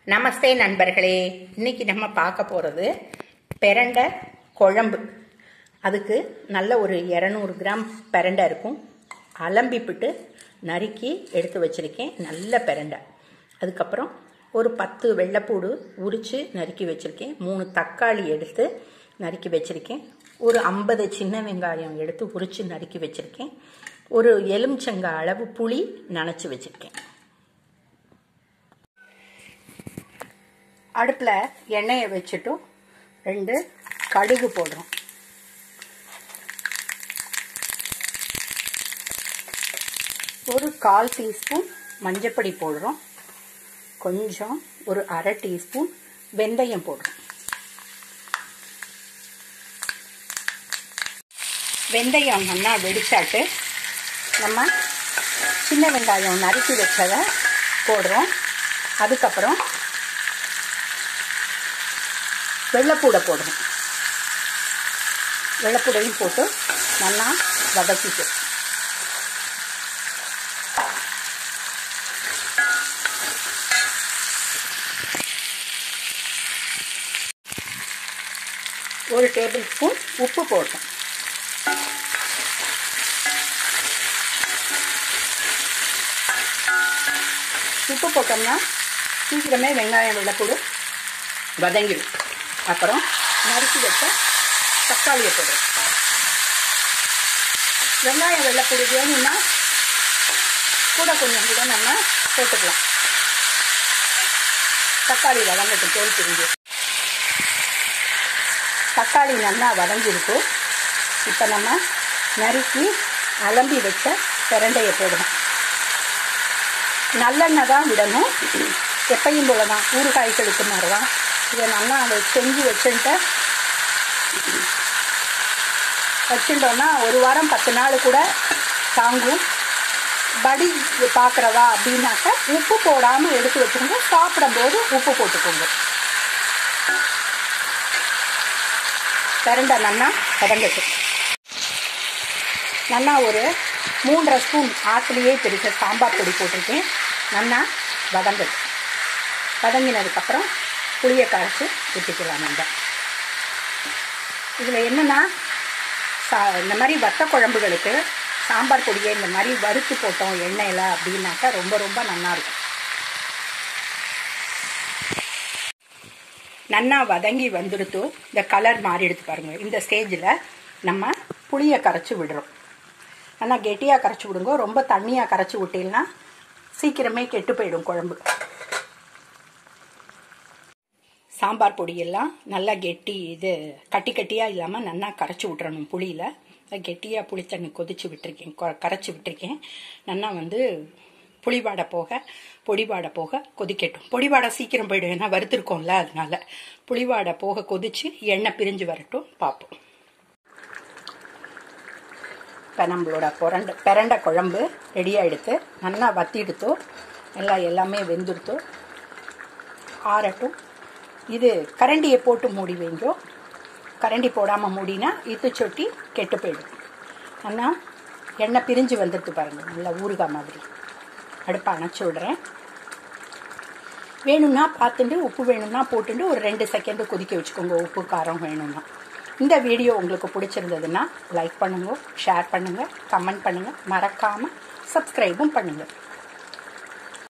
நமஸ்தே நண்பர்களே இன்னைக்கு நம்ம பார்க்க போகிறது பெரண்டை குழம்பு அதுக்கு நல்ல ஒரு இரநூறு கிராம் பெரண்டை இருக்கும் அலம்பிப்பிட்டு நறுக்கி எடுத்து வச்சுருக்கேன் நல்ல பெரண்டை அதுக்கப்புறம் ஒரு பத்து வெள்ளைப்பூடு உரித்து நறுக்கி வச்சுருக்கேன் மூணு தக்காளி எடுத்து நறுக்கி வச்சுருக்கேன் ஒரு ஐம்பது சின்ன வெங்காயம் எடுத்து உரித்து நறுக்கி வச்சுருக்கேன் ஒரு எலுமிச்சங்க அளவு புளி நனைச்சி வச்சுருக்கேன் அடுப்பில் எண்ணெயை வச்சுட்டும் ரெண்டு கடுகு போடுறோம் ஒரு கால் டீஸ்பூன் மஞ்சப்பொடி போடுறோம் கொஞ்சம் ஒரு அரை டீஸ்பூன் வெந்தயம் போடுறோம் வெந்தயம் நல்லா வெடிச்சாட்டு நம்ம சின்ன வெங்காயம் நறுக்கி வச்சதை போடுறோம் அதுக்கப்புறம் வெள்ளைப்பூடை போடணும் வெள்ளைப்பூடையும் போட்டு நல்லா வதக்கிட்டு ஒரு டேபிள் ஸ்பூன் உப்பு போட்டோம் உப்பு போட்டோம்னா சீக்கிரமே வெங்காயம் வெள்ளைப்பூடு வதங்கிடும் அப்புறம் நறுக்கி வச்ச தக்காளியை போடுறோம் வெங்காயம் வெள்ளைப்பூடி வேணும்னா கூட கொஞ்சம் கூட நம்ம போட்டுக்கலாம் தக்காளி வதங்கட்டும் தோல் பிரிஞ்சு தக்காளி நல்லா வதங்கிருக்கு இப்போ நம்ம நறுக்கி அலம்பி வச்ச பிரண்டையை போடணும் நல்லெண்ணெய் தான் விடணும் எப்பையும் போல தான் ஊறுகாய்களுக்கு மாதிரி தான் இதை நல்லா அதை செஞ்சு வச்சுட்டு வச்சுட்டோன்னா ஒரு வாரம் பத்து நாள் கூட தாங்கும் படி பார்க்குறவா அப்படின்னாக்க உப்பு போடாமல் எடுத்து வச்சுருங்க சாப்பிடும்போது உப்பு போட்டுக்கோங்க பிரண்டை நல்லா கதங்கட்டு நல்லா ஒரு மூன்றரை ஸ்பூன் ஆற்றுலேயே பிரித்த சாம்பார் பொடி போட்டிருக்கேன் நல்லா வதங்கட்டு வதங்கினதுக்கப்புறம் புளியை கரைச்சி ஊற்றிக்கலாம் நம்ம இதில் என்னென்னா சா இந்த மாதிரி வத்த குழம்புகளுக்கு சாம்பார் பொடியை இந்த மாதிரி வறுத்து போட்டோம் எண்ணெயில் அப்படின்னாக்கா ரொம்ப ரொம்ப நல்லாயிருக்கும் நன்னா வதங்கி வந்துடுத்து இந்த கலர் மாறி எடுத்து பாருங்கள் இந்த ஸ்டேஜில் நம்ம புளியை கரைச்சி விடுறோம் நல்லா கெட்டியாக கரைச்சி விடுங்க ரொம்ப தண்ணியாக கரைச்சி விட்டீங்கன்னா சீக்கிரமே கெட்டு போயிடும் குழம்பு சாம்பார் பொடியெல்லாம் நல்லா கெட்டி இது கட்டி கட்டியாக இல்லாமல் நல்லா கரைச்சி விட்றணும் புளியில் கெட்டியாக புளி தண்ணி கொதிச்சு விட்டுருக்கேன் கரைச்சி விட்டுருக்கேன் நல்லா வந்து புளிவாடை போக பொடிவாடை போக கொதிக்கட்டும் பொடிவாடை சீக்கிரம் போயிடும் ஏன்னா வறுத்துருக்கோம்ல அதனால புளிவாடை போக கொதிச்சு எண்ணெய் பிரிஞ்சு வரட்டும் பார்ப்போம் இப்போ நம்மளோட புரண்ட பிரண்டை குழம்பு ரெடியாக எடுத்து நல்லா வத்தி எடுத்தோ நல்லா எல்லாமே வெந்துடுத்தோ ஆறட்டும் இது கரண்டியை போட்டு மூடி வைங்கோ கரண்டி போடாமல் மூடினா இது சொட்டி கெட்டு போயிடும் ஆனால் எண்ணெய் பிரிஞ்சு வந்துடுது பாருங்கள் நல்லா ஊறுகாய் மாதிரி அடுப்பை அணைச்சி விடுறேன் வேணும்னா பார்த்துட்டு உப்பு வேணும்னா போட்டுட்டு ஒரு ரெண்டு செகண்டு கொதிக்க வச்சுக்கோங்க உப்பு காரம் வேணும்னா இந்த வீடியோ உங்களுக்கு பிடிச்சிருந்ததுன்னா லைக் பண்ணுங்க ஷேர் பண்ணுங்கள் கமெண்ட் பண்ணுங்கள் மறக்காமல் சப்ஸ்கிரைபும் பண்ணுங்கள்